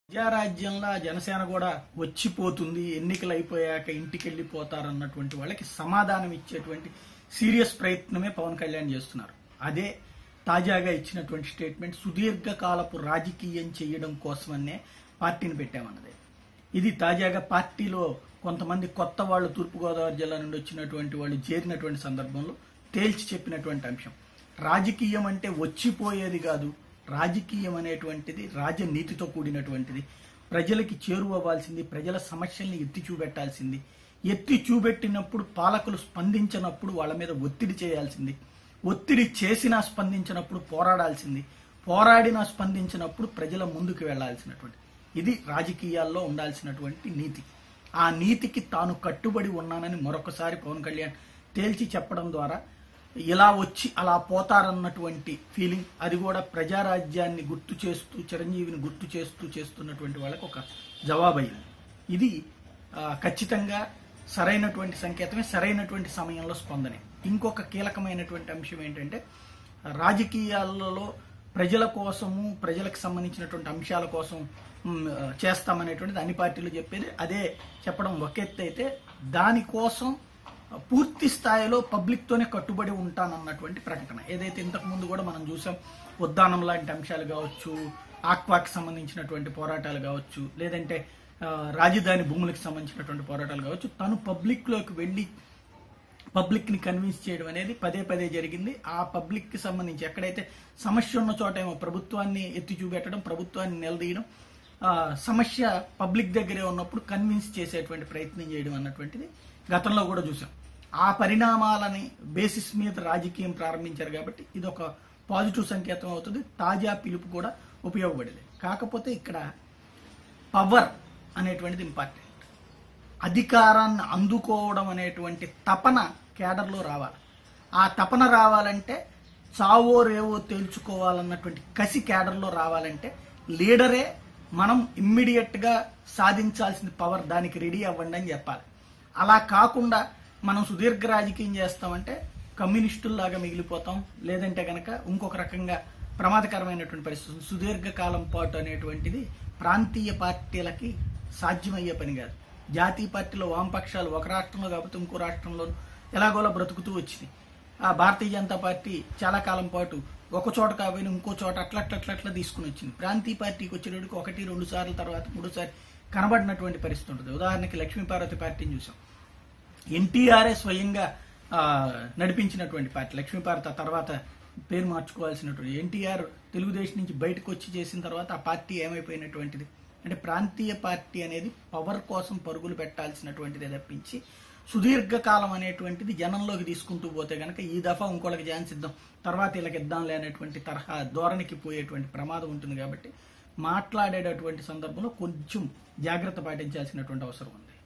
ప్రజారాజ్యంలో జనసేన కూడా వచ్చిపోతుంది ఎన్నికలు అయిపోయాక ఇంటికి వెళ్ళిపోతారన్నటువంటి వాళ్ళకి సమాధానం ఇచ్చేటువంటి సీరియస్ ప్రయత్నమే పవన్ కళ్యాణ్ చేస్తున్నారు అదే తాజాగా ఇచ్చినటువంటి స్టేట్మెంట్ సుదీర్ఘకాలపు రాజకీయం చేయడం కోసమనే పార్టీని పెట్టామన్నది ఇది తాజాగా పార్టీలో కొంతమంది కొత్త వాళ్ళు తూర్పుగోదావరి జిల్లా నుండి వచ్చినటువంటి వాళ్ళు చేరినటువంటి సందర్భంలో తేల్చి చెప్పినటువంటి అంశం రాజకీయం అంటే వచ్చిపోయేది కాదు రాజకీయం అనేటువంటిది రాజనీతితో కూడినటువంటిది ప్రజలకి చేరువవ్వాల్సింది ప్రజల సమస్యల్ని ఎత్తి చూపెట్టాల్సింది ఎత్తి చూపెట్టినప్పుడు పాలకులు స్పందించినప్పుడు వాళ్ళ మీద ఒత్తిడి చేయాల్సింది ఒత్తిడి చేసినా స్పందించినప్పుడు పోరాడాల్సింది పోరాడినా స్పందించినప్పుడు ప్రజల ముందుకు వెళ్లాల్సినటువంటి ఇది రాజకీయాల్లో ఉండాల్సినటువంటి నీతి ఆ నీతికి తాను కట్టుబడి ఉన్నానని మరొకసారి పవన్ కళ్యాణ్ తేల్చి చెప్పడం ద్వారా ఇలా వచ్చి అలా పోతారన్నటువంటి ఫీలింగ్ అది కూడా ప్రజారాజ్యాన్ని గుర్తు చేస్తూ చిరంజీవిని గుర్తు చేస్తూ చేస్తున్నటువంటి వాళ్ళకి ఒక జవాబు అయింది ఇది ఆ, ఖచ్చితంగా సరైనటువంటి సంకేతమే సరైనటువంటి సమయంలో స్పందనే ఇంకొక కీలకమైనటువంటి అంశం ఏంటంటే రాజకీయాలలో ప్రజల కోసము ప్రజలకు సంబంధించినటువంటి అంశాల కోసం మ్, చేస్తామనేటువంటిది అన్ని పార్టీలు చెప్పేది అదే చెప్పడం ఒక ఎత్తు అయితే దానికోసం పూర్తి స్థాయిలో పబ్లిక్ తోనే కట్టుబడి ఉంటానన్నటువంటి ప్రకటన ఏదైతే ఇంతకు ముందు కూడా మనం చూసాం ఉద్దానం లాంటి అంశాలు కావచ్చు ఆక్వాకి సంబంధించినటువంటి పోరాటాలు కావచ్చు లేదంటే ఆ, రాజధాని భూములకు సంబంధించినటువంటి పోరాటాలు కావచ్చు తను పబ్లిక్ లోకి వెళ్ళి పబ్లిక్ ని కన్విన్స్ చేయడం అనేది పదే పదే జరిగింది ఆ పబ్లిక్ కి సంబంధించి ఎక్కడైతే సమస్య ఉన్న చోట ఏమో ప్రభుత్వాన్ని ఎత్తి చూపెట్టడం ప్రభుత్వాన్ని నిలదీయడం ఆ, సమస్య పబ్లిక్ దగ్గరే ఉన్నప్పుడు కన్విన్స్ చేసేటువంటి ప్రయత్నం చేయడం అన్నటువంటిది గతంలో కూడా చూసాం ఆ పరిణామాలని బేసిస్ మీద రాజకీయం ప్రారంభించారు కాబట్టి ఇది ఒక పాజిటివ్ సంకేతం అవుతుంది తాజా పిలుపు కూడా ఉపయోగపడేది కాకపోతే ఇక్కడ పవర్ అనేటువంటిది ఇంపార్టెంట్ అధికారాన్ని అందుకోవడం అనేటువంటి తపన కేడర్లో రావాలి ఆ తపన రావాలంటే చావో రేవో తేల్చుకోవాలన్నటువంటి కసి కేడర్లో రావాలంటే లీడరే మనం ఇమ్మీడియట్ గా సాధించాల్సిన పవర్ దానికి రెడీ అవ్వండి అని చెప్పాలి అలా కాకుండా మనం సుదీర్ఘ రాజకీయం చేస్తామంటే కమ్యూనిస్టుల్లాగా మిగిలిపోతాం లేదంటే గనక ఇంకొక రకంగా ప్రమాదకరమైనటువంటి పరిస్థితి సుదీర్ఘకాలం పాటు అనేటువంటిది ప్రాంతీయ పార్టీలకి సాధ్యమయ్యే పని కాదు జాతీయ పార్టీలో వామపక్షాలు ఒక రాష్ట్రంలో కాకపోతే ఇంకో రాష్ట్రంలో ఎలాగోలా బ్రతుకుతూ వచ్చినాయి ఆ భారతీయ జనతా పార్టీ చాలా కాలం పాటు ఒక చోట కాబట్టి ఇంకో చోట అట్లా అట్లా అట్లా అట్లా తీసుకుని వచ్చింది ప్రాంతీయ పార్టీకి వచ్చేటప్పటికి ఒకటి రెండు సార్లు తర్వాత మూడోసారి కనబడినటువంటి పరిస్థితి ఉంటుంది ఉదాహరణకి లక్ష్మీపార్వతి పార్టీని చూసాం ఎన్టీఆర్ఏ స్వయంగా ఆ, నడిపించినటువంటి పార్టీ లక్ష్మీపార్వతి ఆ తర్వాత పేరు మార్చుకోవాల్సినటువంటి ఎన్టీఆర్ తెలుగుదేశం నుంచి బయటకు వచ్చి చేసిన తర్వాత ఆ పార్టీ ఏమైపోయినటువంటిది అంటే ప్రాంతీయ పార్టీ అనేది పవర్ కోసం పరుగులు పెట్టాల్సినటువంటిది తప్పించి సుదీర్ఘకాలం అనేటువంటిది జనంలోకి తీసుకుంటూ పోతే గనక ఈ దఫా ఇంకోళ్ళకి ఛాన్స్ ఇద్దాం తర్వాత వీళ్ళకి ఇద్దాంలే అనేటువంటి తరహా ధోరణికి పోయేటువంటి ప్రమాదం ఉంటుంది కాబట్టి మాట్లాడేటటువంటి సందర్భంలో కొంచెం జాగ్రత్త పాటించాల్సినటువంటి అవసరం ఉంది